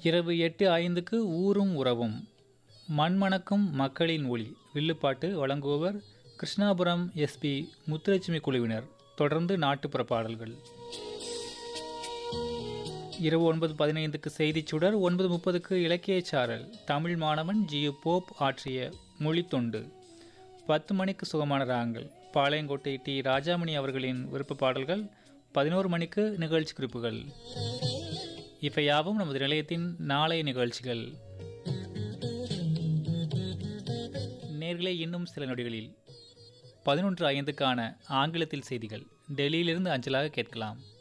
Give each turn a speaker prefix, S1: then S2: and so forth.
S1: இரவு எட்டு ஐந்துக்கு ஊரும் உறவும் மண்மணக்கும் மக்களின் ஒளி வில்லுப்பாட்டு வழங்குபவர் கிருஷ்ணாபுரம் எஸ்பி முத்துலட்சுமி குழுவினர் தொடர்ந்து நாட்டுப்புற பாடல்கள் இரவு ஒன்பது பதினைந்துக்கு செய்திச் சுடர் ஒன்பது முப்பதுக்கு இலக்கியச் சாரல் தமிழ் மாணவன் ஜியு போப் ஆற்றிய மொழித்தொண்டு பத்து மணிக்கு சுகமான ராகங்கள் பாளையங்கோட்டை டி ராஜாமணி அவர்களின் விருப்ப பாடல்கள் பதினோரு மணிக்கு நிகழ்ச்சி குறிப்புகள் இவையாவும் நமது நிலையத்தின் நாளைய நிகழ்ச்சிகள் நேர்களே இன்னும் சில நொடிகளில் பதினொன்று ஐந்துக்கான ஆங்கிலத்தில் செய்திகள் டெல்லியிலிருந்து அஞ்சலாக கேட்கலாம்